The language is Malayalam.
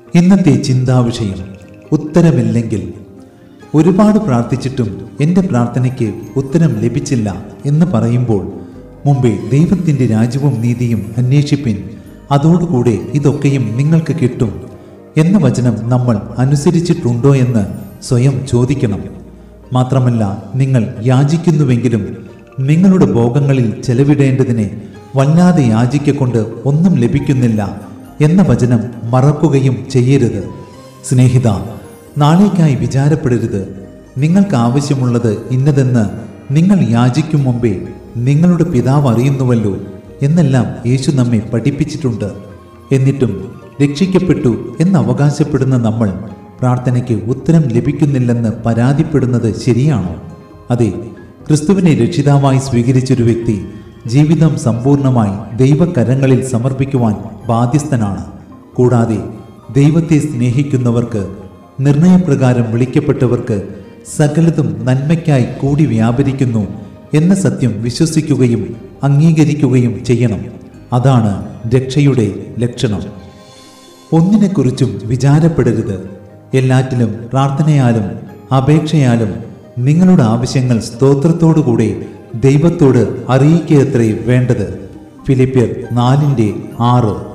ഇന്നത്തെ ചിന്താവിഷയം ഉത്തരമില്ലെങ്കിൽ ഒരുപാട് പ്രാർത്ഥിച്ചിട്ടും എൻ്റെ പ്രാർത്ഥനയ്ക്ക് ഉത്തരം ലഭിച്ചില്ല എന്ന് പറയുമ്പോൾ മുമ്പേ ദൈവത്തിൻ്റെ രാജ്യവും നീതിയും അന്വേഷിപ്പിൻ അതോടുകൂടെ ഇതൊക്കെയും നിങ്ങൾക്ക് കിട്ടും എന്ന വചനം നമ്മൾ അനുസരിച്ചിട്ടുണ്ടോ എന്ന് സ്വയം ചോദിക്കണം മാത്രമല്ല നിങ്ങൾ യാചിക്കുന്നുവെങ്കിലും നിങ്ങളുടെ ഭോഗങ്ങളിൽ ചെലവിടേണ്ടതിനെ വല്ലാതെ യാചിക്കൊണ്ട് ഒന്നും ലഭിക്കുന്നില്ല എന്ന വചനം മറക്കുകയും ചെയ്യരുത് സ്നേഹിത നാളേക്കായി വിചാരപ്പെടരുത് നിങ്ങൾക്ക് ആവശ്യമുള്ളത് ഇന്നതെന്ന് നിങ്ങൾ യാചിക്കും മുമ്പേ നിങ്ങളുടെ പിതാവ് അറിയുന്നുവല്ലോ എന്നെല്ലാം യേശു നമ്മെ പഠിപ്പിച്ചിട്ടുണ്ട് എന്നിട്ടും രക്ഷിക്കപ്പെട്ടു എന്ന് അവകാശപ്പെടുന്ന നമ്മൾ പ്രാർത്ഥനയ്ക്ക് ഉത്തരം ലഭിക്കുന്നില്ലെന്ന് പരാതിപ്പെടുന്നത് ശരിയാണോ അതെ ക്രിസ്തുവിനെ രക്ഷിതാവായി സ്വീകരിച്ചൊരു വ്യക്തി ജീവിതം സമ്പൂർണമായി ദൈവകരങ്ങളിൽ സമർപ്പിക്കുവാൻ ബാധ്യസ്ഥനാണ് കൂടാതെ ദൈവത്തെ സ്നേഹിക്കുന്നവർക്ക് നിർണയപ്രകാരം വിളിക്കപ്പെട്ടവർക്ക് സകലതും നന്മയ്ക്കായി കൂടി വ്യാപരിക്കുന്നു എന്ന സത്യം വിശ്വസിക്കുകയും അംഗീകരിക്കുകയും ചെയ്യണം അതാണ് രക്ഷയുടെ ലക്ഷണം ഒന്നിനെക്കുറിച്ചും വിചാരപ്പെടരുത് എല്ലാറ്റിലും പ്രാർത്ഥനയാലും അപേക്ഷയാലും നിങ്ങളുടെ ആവശ്യങ്ങൾ സ്തോത്രത്തോടുകൂടെ ദൈവത്തോട് അറിയിക്കുകയത്രേ വേണ്ടത് ഫിലിപ്പിയർ നാലിൻ്റെ ആറ്